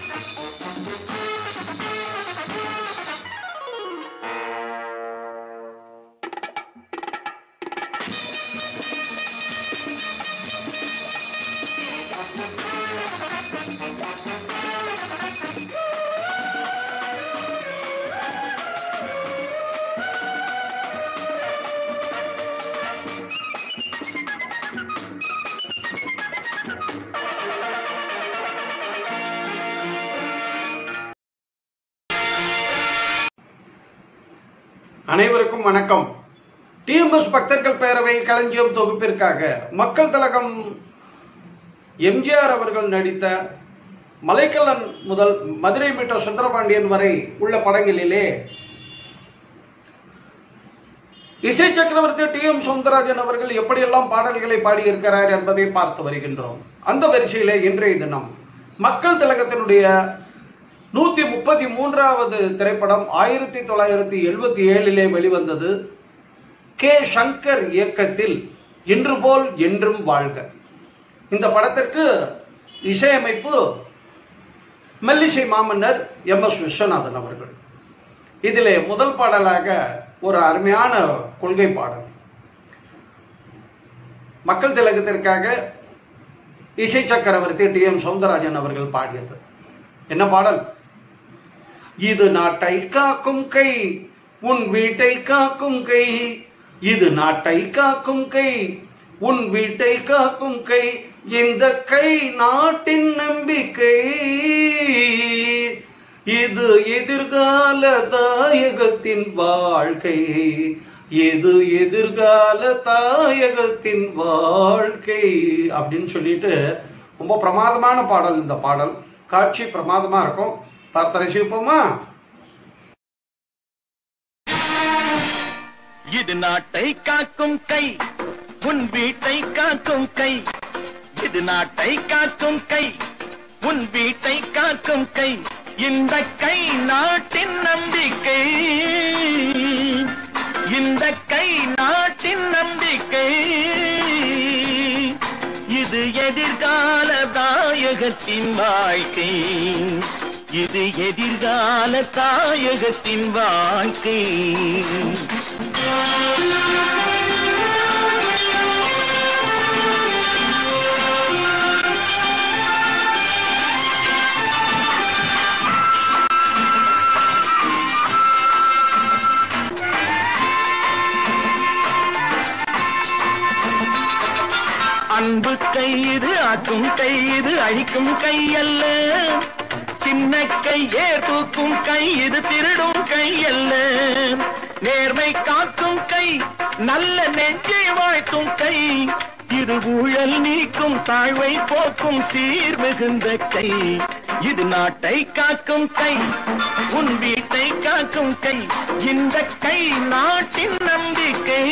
அனைவருக்கும் வணக்கம் டிஎம்எஸ் பக்தர்கள் பேரவை களஞ்சியம் தொகுப்பிற்காக மக்கள் திலகம் எம்ஜிஆர் அவர்கள் நடித்த மலைக்கல்லன் முதல் மதுரை மீட்டர் சுந்தரபாண்டியன் வரை உள்ள படங்களிலே இசை சக்கரவர்த்தி டி எம் சவுந்தரராஜன் அவர்கள் எப்படியெல்லாம் பாடல்களை பாடியிருக்கிறார் என்பதை பார்த்து வருகின்றோம் அந்த வரிசையிலே இன்றைய தினம் மக்கள் திலகத்தினுடைய நூத்தி முப்பத்தி மூன்றாவது திரைப்படம் ஆயிரத்தி தொள்ளாயிரத்தி எழுபத்தி ஏழிலே வெளிவந்தது கே சங்கர் இயக்கத்தில் இன்று போல் என்றும் வாழ்க இந்த படத்திற்கு இசையமைப்பு மெல்லிசை மாமன்னர் எம் எஸ் விஸ்வநாதன் அவர்கள் இதிலே முதல் பாடலாக ஒரு அருமையான கொள்கை பாடல் மக்கள் திலகத்திற்காக இசை சக்கரவர்த்தி டி எம் சவுந்தரராஜன் அவர்கள் பாடியது என்ன பாடல் இது நாட்டை காக்கும் கை உன் வீட்டை காக்கும் கை இது நாட்டை காக்கும் கை உன் வீட்டை காக்கும் கை இந்த கை நாட்டின் நம்பிக்கை இது எதிர்கால தாயகத்தின் வாழ்க்கை இது எதிர்கால தாயகத்தின் வாழ்க்கை அப்படின்னு சொல்லிட்டு ரொம்ப பிரமாதமான பாடல் இந்த பாடல் காட்சி பிரமாதமா இருக்கும் பார்த்து ரசிப்போமா இது நாட்டை காக்கும் கை உன் வீட்டை காக்கும் கை இது நாட்டை காக்கும் கை உன் வீட்டை காக்கும் கை இந்த கை நாட்டின் நம்பிக்கை இந்த கை நாட்டின் நம்பிக்கை இது எதிர்கால தாயகத்தின் வாழ்க்கை இது எதிர்கால தாயகத்தின் வாழ்க்கை அன்பு கை இது ஆக்கும் கை இது அழிக்கும் கை அல்ல சின்ன கை ஏர் தூக்கும் கை இது திருடும் கை அல்ல நேர்மை காக்கும் கை நல்ல நெஞ்சை வாழ்த்தும் கை இது ஊழல் நீக்கும் தாழ்வை போக்கும் சீர் மிகுந்த கை இது நாட்டை காக்கும் கை உன் வீட்டை காக்கும் கை இந்த கை நாட்டின் நம்பிக்கை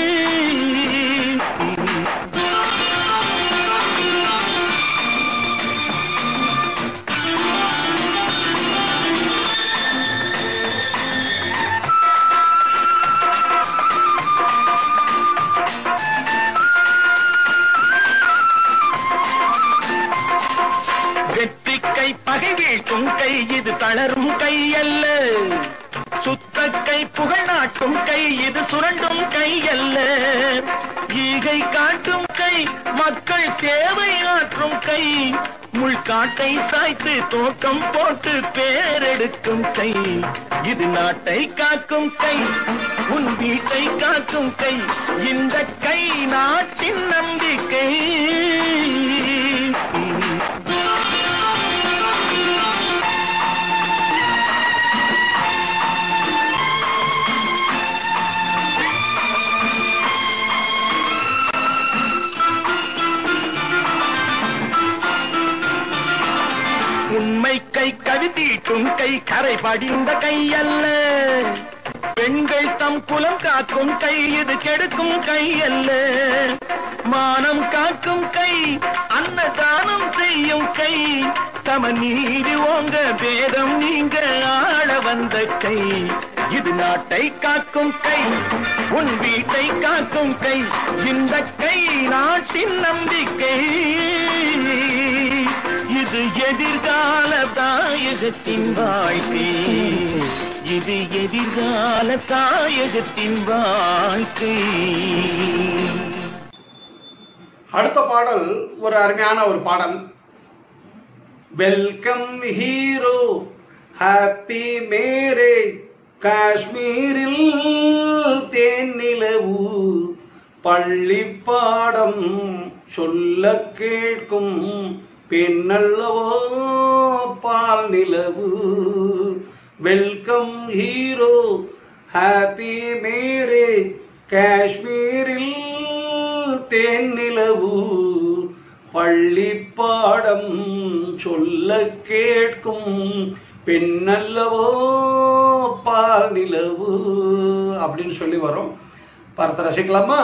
வெற்றி கை பகை வீழ்த்தும் கை இது தளரும் கை அல்ல சுத்த கை புகழ் நாட்டும் கை இது சுரண்டும் கை அல்ல ஈகை காட்டும் கை மக்கள் சேவை ஆற்றும் கை முள்காட்டை சாய்த்து தோட்டம் போட்டு பேரெடுக்கும் கை இது நாட்டை காக்கும் கை உன் வீட்டை காக்கும் கை இந்த கை நாட்டின் நம்பிக்கை உண்மை கை கவிதீட்டும் கை கரை படிந்த கை அல்ல பெண்கள் தம் குலம் காக்கும் கை இது கெடுக்கும் கை அல்ல மானம் காக்கும் கை அன்னதானம் செய்யும் கை தம நீதி ஓங்க பேதம் நீங்க ஆள வந்த கை இது நாட்டை காக்கும் கை உன் வீட்டை காக்கும் கை இந்த கை நாட்டின் நம்பிக்கை இது இது எதிர்கால தாயகத்தின் வாழ்க்கை இது எதிர்கால தாயகத்தின் வாழ்க்கை அடுத்த பாடல் ஒரு அருமையான ஒரு பாடல் வெல்கம் ஹீரோ ஹாப்பி மேரேஜ் காஷ்மீரில் தேனிலவு பள்ளி பாடம் சொல்ல கேட்கும் பெண்ணல்லவோ பால் நிலவு வெல்கம் ஹீரோ ஹாப்பி மேரேஜ் காஷ்மீரில் தேனிலவு பள்ளி பாடம் சொல்ல கேட்கும் பெண்ணல்லவோ பால் நிலவு அப்படின்னு சொல்லி வரும் பார்த்து ரசிக்கலாமா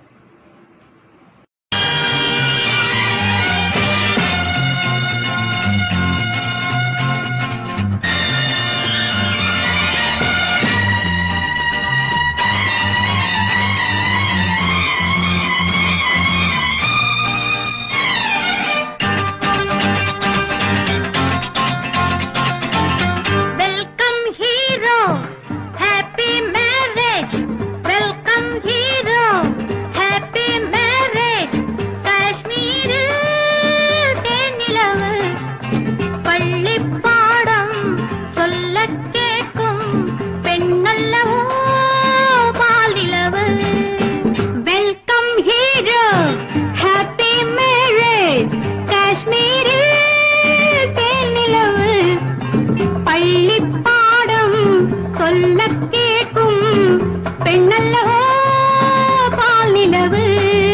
welcome hero happy marriage welcome hero happy marriage காஷ்மீரில் தேனிலவு பள்ளி பாடம் சொல்ல கேட்கும் பெண்ணல்லவோ பாலிலவு வெல்கம் ஹீரோ ஹாப்பி மேரேஜ் காஷ்மீரில் தேனிலவு பள்ளி பாடம் சொல்ல கேட்கும் பெண்ணல்லவோ பால் நிலவு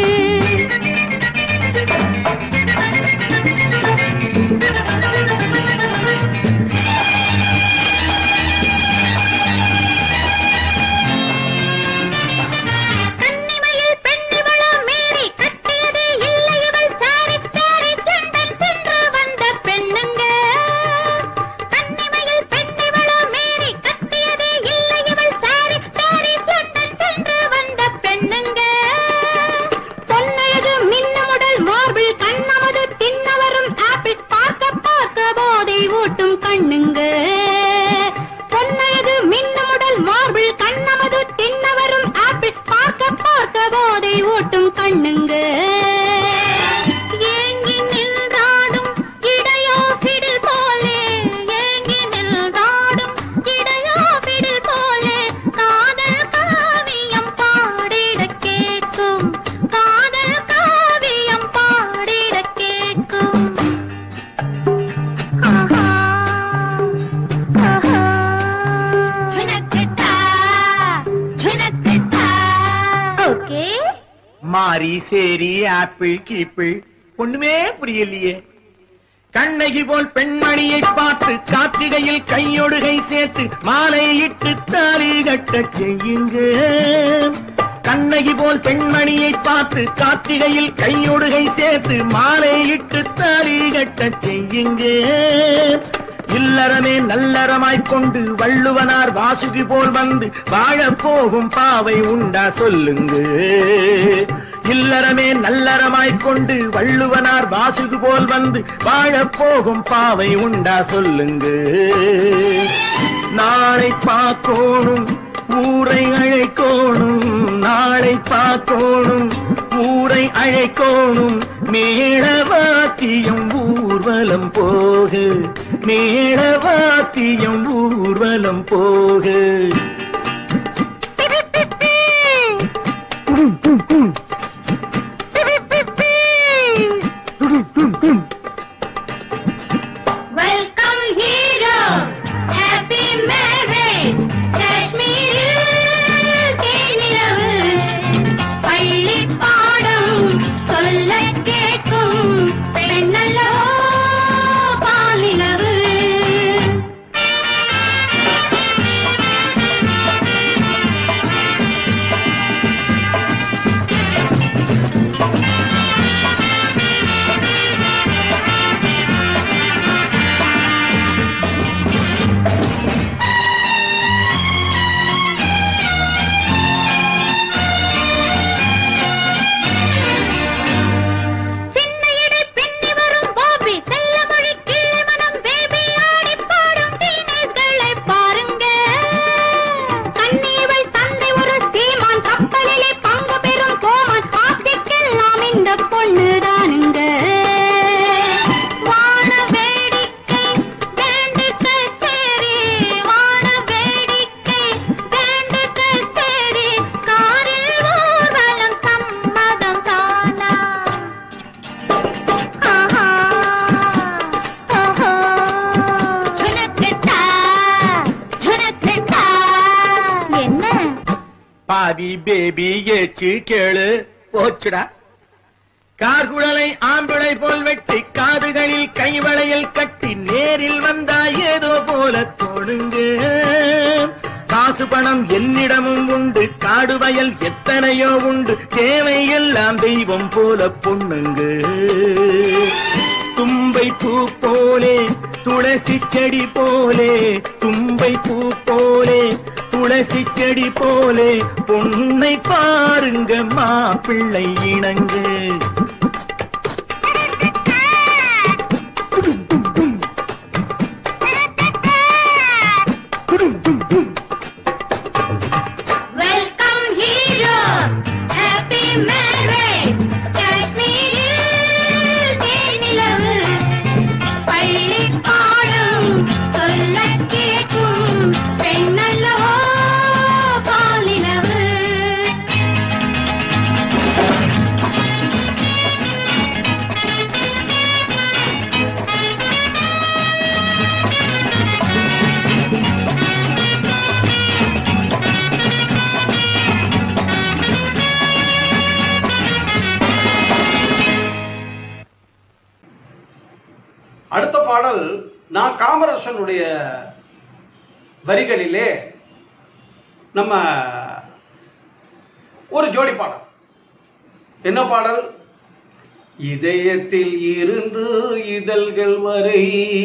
கன்னிமையில் பெண்ணிவளோ மேரி கட்டியதே இல்லை இவள் சாரி சாரி சென்றல் சென்று வந்த பெண்ணுங்க கன்னிமையில் பெண்ணிவளோ மேரி கட்டியதே இல்லை இவள் சாரி சாரி சென்றல் சென்று வந்த பெண்ணுங்க பொன்னழகு மின்னமுடல் மார்பிள் கண்ணமது தின்னவரும் ஆப்பிள் பார்க்க பார்க்க போதை ஊட்டும் கண்ணுங்க பொன்னழகு மின்னமுடல் மார்பிள் கண்ணமது தின்னவரும் ஆப்பிள் பார்க்க பார்க்க போதை ஊட்டும் கண்ணுங்க ஏங்கி நின்றாடும் இடையோ பிடில் போலே ஏங்கி நின்றாடும் இடையோ பிடில் போலே காதல் காவியம் பாடிட கேட்கும் காதல் காவியம் பாடிட கேட்கும் ஆஹா ஆஹா ஜுனக்குதா ஜுனக்குதா ஓகே மாறி சேரி ஆப்பிள் கீப்பிள் ஒண்ணுமே புரியலையே கண்ணகி போல் பெண்மணியை பார்த்து காத்திரையில் கையொடுகை சேர்த்து மாலையிட்டு தாலி கட்டச் செய்யுங்க கண்ணகி போல் பெண்மணியை பார்த்து காத்திரையில் கையொடுகை சேர்த்து மாலையிட்டு தாலி கட்டச் செய்யுங்க இல்லறமே நல்லறமாய்க் கொண்டு வள்ளுவனார் வாசுகி போல் வந்து வாழப் போகும் பாவை உண்டா சொல்லுங்க இல்லறமே நல்லறமாய்க் கொண்டு வள்ளுவனார் வாசுகு போல் வந்து வாழப் போகும் பாவை உண்டா சொல்லுங்க நாளை பார்க்கோணும் ஊரை அழைக்கோணும் நாளை பார்க்கோணும் ஊரை அழைக்கோணும் மேளவாத்தியம் ஊர்வலம் போகு மேளவாத்தியம் ஊர்வலம் போகு வெல்கம் ஹீரோ ஹாப்பி மேரேஜ் காஷ்மீரில் தேனிலவு பள்ளி பாடம் சொல்ல கேட்கும் பெண்ணல்லவோ பாலிலவு பாதி பேபி ஏச்சு கேளு போச்சுடா கார்குழலை ஆம்பிளை போல் வெட்டி காதுகளில் கைவளையல் கட்டி நேரில் வந்தா ஏதோ போல தோணுங்க காசு பணம் என்னிடமும் உண்டு காடு வயல் எத்தனையோ உண்டு தேவை எல்லாம் தெய்வம் போல பொண்ணுங்க தும்பை பூ போலே துளசி செடி போலே தும்பை பூ போலே துளசி செடி போலே பொன்னை பாருங்க மாப்பிள்ளை இணங்கு வெல்கம் ஹீரோ ஹாப்பி மேரேஜ் காஷ்மீரில் தேனிலவு பள்ளி பாடம் சொல்ல கேட்கும் பெண்ணல்லோ பாலிலவு அடுத்த பாடல் நான் காமராசனுடைய வரிகளிலே நம்ம ஒரு ஜோடி பாடல் என்ன பாடல் இதயத்தில் இருந்து இதழ்கள் வரை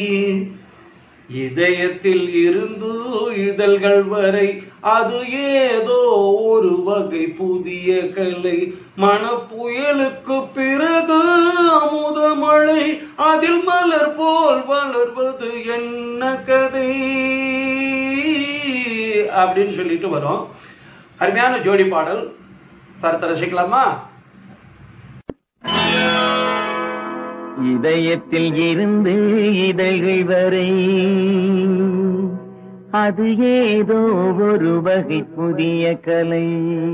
இதயத்தில் இருந்து இதழ்கள் வரை அது ஏதோ ஒரு வகை புதிய கலை மனப்புயலுக்கு பிறகு அமுத மழை அதில் மலர் போல் வளர்வது என்ன கதை அப்படின்னு சொல்லிட்டு வரும் அருமையான ஜோடி பாடல் தரத்த ரசிக்கலாமா இதயத்தில் இருந்து இதழ்கள் வரை அது ஏதோ ஒரு வகை புதிய கலை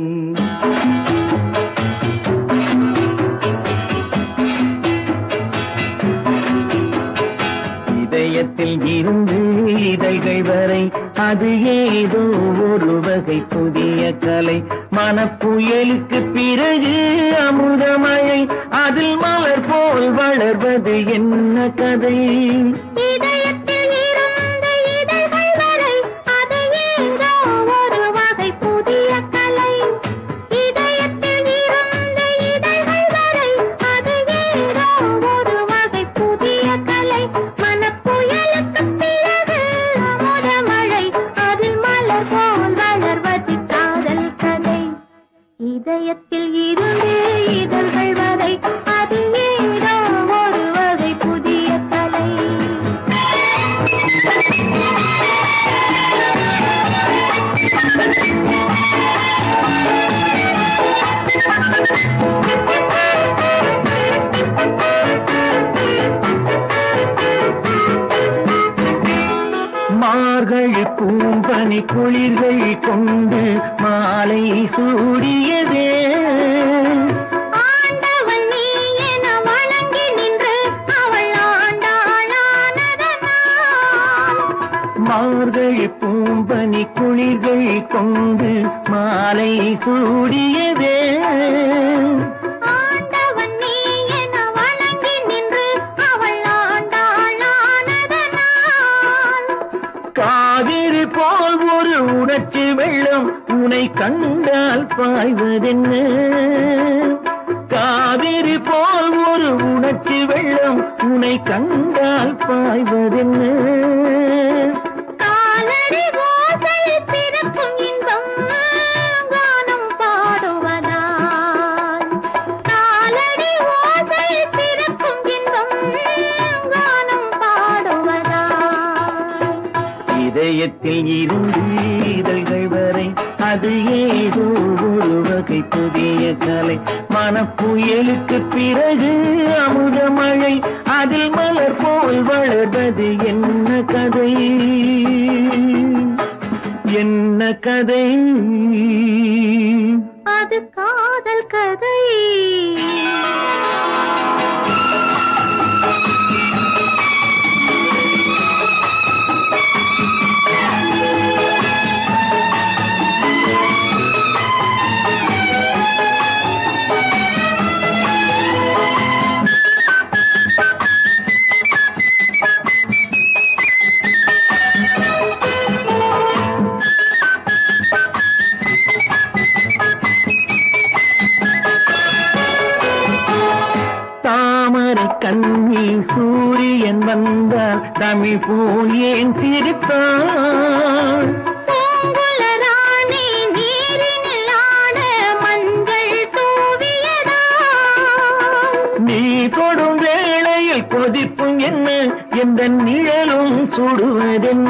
இதயத்தில் இருந்து இதழ்கள் வரை அது ஏதோ ஒரு வகை புதிய கலை மனப்புயலுக்கு பிறகு அமுதமழை அதில் மலர் போல் வளர்வது என்ன கதை இதயத்தில் இருந்த இதழ்கள் வரை அது ஏதோ ஒரு வகை புதிய கலை இதயத்தில் இருந்த இதழ்கள் வரை அது ஏதோ ஒரு வகை புதிய கலை மனப்புயலுக்கு பிறகு அமுத மழை அதில் மலர் போல் வளர்வது காதல் கதை இதயத்தில் இருந்து இதழ்கள் வரை அது ஏதோ ஒரு வகை புதிய கலை மார்கழி பூம்பனி குளிர்கள் கொண்டு மாலை சூடியதே ஆண்டவன் நீ என வணங்கி நின்று அவள் ஆண்டாளானதனால் மார்கழி பூம்பனி குளிர்கள் கொண்டு மாலை சூடியதே ஆண்டவன் நீ என வணங்கி நின்று அவள் ஆண்டாளானதனால் காவிரி போல் ஒரு உணர்ச்சி வெள்ளம் உனை கண்டால் பாய்வதென்ன காவிரி போல் ஒரு உணர்ச்சி வெள்ளம் உனை கண்டால் பாய்வதென்ன காலடி ஓசையில் பிறக்கும் இன்பம் கானம் பாடுவதால் காலடி ஓசையில் பிறக்கும் இன்பம் கானம் பாடுவதால் இதயத்தில் இருந்து இதழ்கள் வரை அது ஏதோ ஒரு வகை புதிய கலை மனப்புயலுக்கு பிறகு அமுத மழை அதில் மலர் போல் வளர்வது என்ன கதை என்ன கதை அது காதல் கதை தமிழ் போல் ஏன் சிரித்தாள் பூங்குழலானே நீரினில் ஆட மஞ்சள் தூவியதா நீ தொடும் வேளையில் கொதிப்பும் என்ன எந்த நிழலும் சுடுவதென்ன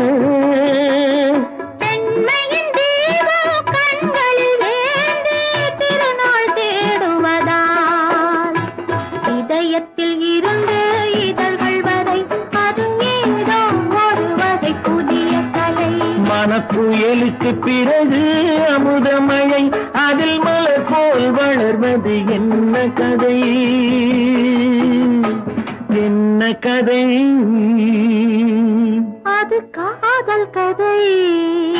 பெண்மையின் தீபம் கண்களில் வேண்டி திருநாள் தேடுவதால் இதயத்தில் இருந்து இதழ்கள் வரை அது ஏதோ ஒரு வகை புதிய கலை மனப்புயலுக்கு பிறகு அமுதமழை அதில் மலர் போல் வளர்வது என்ன கதை என்ன கதை அது காதல் கதை